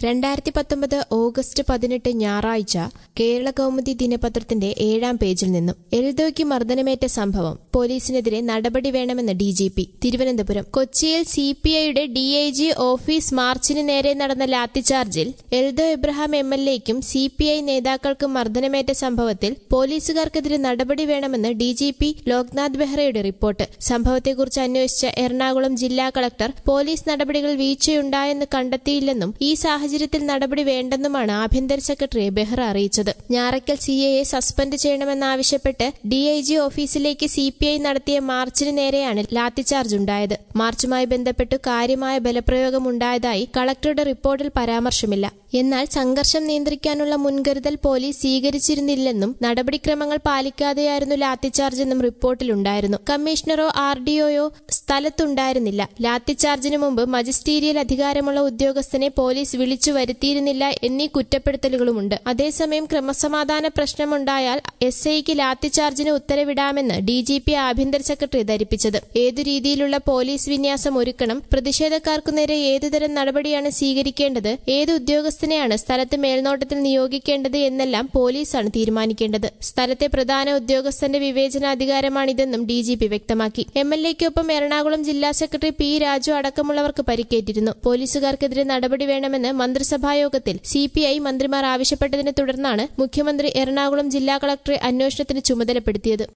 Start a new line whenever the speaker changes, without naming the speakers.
രണ്ടായിരത്തി പത്തൊമ്പത് ഓഗസ്റ്റ് പതിനെട്ട് ഞായറാഴ്ച കേരള കൗമുദി ദിനപത്രത്തിന്റെ ഏഴാം പേജിൽ നിന്നും എൽദോയ്ക്ക് മർദ്ദനമേറ്റ സംഭവം പോലീസിനെതിരെ നടപടി വേണമെന്ന് ഡി ജി പി തിരുവനന്തപുരം കൊച്ചിയിൽ സി പി ഐയുടെ ഡി ഐ ജി ഓഫീസ് മാർച്ചിന് നേരെ നടന്ന ലാത്തിചാർജിൽ എൽദോ എബ്രഹാം എം എൽ എക്കും സി പി ഐ നേതാക്കൾക്കും മർദ്ദനമേറ്റ സംഭവത്തിൽ പോലീസുകാർക്കെതിരെ നടപടി വേണമെന്ന് ഡി ജി പി ലോക്നാഥ് ബെഹ്റയുടെ റിപ്പോർട്ട് സംഭവത്തെക്കുറിച്ച് അന്വേഷിച്ച എറണാകുളം ജില്ലാ കളക്ടർ പോലീസ് നടപടികൾ വീഴ്ചയുണ്ടായെന്ന് കണ്ടെത്തിയില്ലെന്നും ഈ സാഹചര്യത്തിൽ നടപടി വേണ്ടെന്നുമാണ് ആഭ്യന്തര സെക്രട്ടറിയെ ബെഹ്റ അറിയിച്ചത് ഞാറയ്ക്കൽ സി എയെ സസ്പെൻഡ് ചെയ്യണമെന്നാവശ്യപ്പെട്ട് ഡി ഐ ജി ഓഫീസിലേക്ക് സി പി ഐ നടത്തിയ മാർച്ചിന് നേരെയാണ് ലാത്തിചാർജ് ഉണ്ടായത് മാർച്ചുമായി ബന്ധപ്പെട്ട് കാര്യമായ ബലപ്രയോഗം ഉണ്ടായതായി കളക്ടറുടെ റിപ്പോർട്ടിൽ പരാമർശമില്ല എന്നാൽ സംഘർഷം നിയന്ത്രിക്കാനുള്ള മുൻകരുതൽ പോലീസ് സ്വീകരിച്ചിരുന്നില്ലെന്നും നടപടിക്രമങ്ങൾ പാലിക്കാതെയായിരുന്നു ലാത്തിചാർജ് എന്നും റിപ്പോർട്ടിലുണ്ടായിരുന്നു കമ്മീഷണറോ ആർ ഡിഒയോ സ്ഥലത്തുണ്ടായിരുന്നില്ല ലാത്തിചാർജിന് മുമ്പ് മജിസ്റ്റീരിയൽ അധികാരമുള്ള ഉദ്യോഗസ്ഥനെ പോലീസ് വിളിച്ചു വരുത്തിയിരുന്നില്ല എന്നീ കുറ്റപ്പെടുത്തലുകളുമുണ്ട് അതേസമയം ക്രമസമാധാന പ്രശ്നമുണ്ടായാൽ എസ് ഐക്ക് ലാത്തിചാർജിന് ഉത്തരവിടാമെന്ന് ഡി ജി പി ആഭ്യന്തര സെക്രട്ടറി ധരിപ്പിച്ചത് ഏതു രീതിയിലുള്ള പോലീസ് വിന്യാസം ഒരുക്കണം പ്രതിഷേധക്കാർക്കു നേരെ ഏതുതരം നടപടിയാണ് സ്വീകരിക്കേണ്ടത് ഏത് ഉദ്യോഗസ്ഥനെയാണ് സ്ഥലത്ത് മേൽനോട്ടത്തിൽ നിയോഗിക്കേണ്ടത് എന്നെല്ലാം പോലീസാണ് തീരുമാനിക്കേണ്ടത് സ്ഥലത്തെ പ്രധാന ഉദ്യോഗസ്ഥന്റെ വിവേചനാധികാരമാണിതെന്നും ഡി ജി പി വ്യക്തമാക്കി എം എൽ എക്കൊപ്പം എറണാകുളം ജില്ലാ സെക്രട്ടറി പി രാജു അടക്കമുള്ളവർക്ക് പരിക്കേറ്റിരുന്നു പോലീസുകാർക്കെതിരെ നടപടി വേണമെന്ന് മന്ത്രിസഭായോഗത്തിൽ സി പി ഐ മന്ത്രിമാർ ആവശ്യപ്പെട്ടതിനെ തുടർന്നാണ് മുഖ്യമന്ത്രി എറണാകുളം ജില്ലാ കളക്ടറെ അന്വേഷണത്തിന് ചുമതലപ്പെടുത്തിയത്